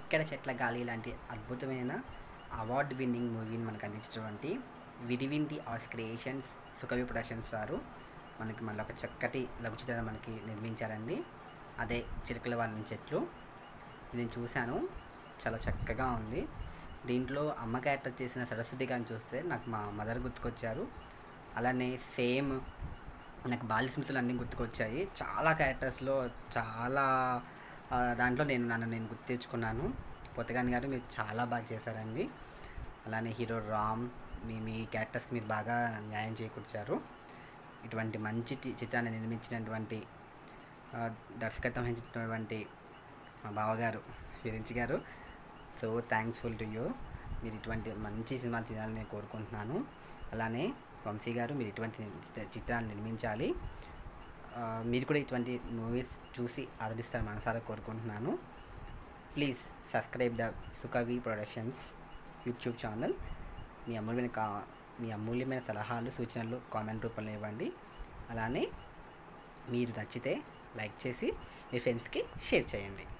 ఇక్కడ చెట్ల గాలి లాంటి అద్భుతమైన అవార్డు విన్నింగ్ మూవీని మనకు అందించినటువంటి విడివింటి ఆర్ట్స్ క్రియేషన్స్ సుకవి ప్రొడక్షన్స్ వారు మనకి మళ్ళీ ఒక చక్కటి లఘు చిత్రాన్ని మనకి నిర్మించారండి అదే చిలుకల వాళ్ళ చెట్లు ఇది నేను చూశాను చాలా చక్కగా ఉంది దీంట్లో అమ్మ క్యారెక్టర్ చేసిన సరస్వతి గారిని చూస్తే నాకు మా మదర్ గుర్తుకొచ్చారు అలానే సేమ్ నాకు బాల్య స్మృతులు అన్నీ గుర్తుకొచ్చాయి చాలా క్యారెక్టర్స్లో చాలా ఆ, దాంట్లో నేను నన్ను నేను గుర్తు తెచ్చుకున్నాను పొత్తగాని గారు మీరు చాలా బాగా చేశారండి అలానే హీరో రామ్ మీ మీ క్యారెక్టర్స్కి మీరు బాగా న్యాయం చేకూర్చారు ఇటువంటి మంచి టి- చిత్రాన్ని నిర్మించినటువంటి ఆ, దర్శకత్వం వహించినటువంటి మా బావగారు విరించి గారు సో థ్యాంక్స్ఫుల్ టు యూ మీరు ఇటువంటి మంచి సినిమాలు చేయాలని నేను కోరుకుంటున్నాను అలానే వంశీ గారు మీరు ఇటువంటి చిత్ర- చిత్రాలు నిర్మించాలి ఆ, మీరు కూడా ఇటువంటి మూవీస్ చూసి ఆదరిస్తారు మనసారా కోరుకుంటున్నాను please subscribe the Sukavi productions YouTube channel మీ అమూల్యమైన కా మీ అమూల్యమైన సలహాలు సూచనలు కామెంట్ రూపంలో ఇవ్వండి అలానే మీరు నచ్చితే లైక్ చేసి మీ ఫ్రెండ్స్కి షేర్ చేయండి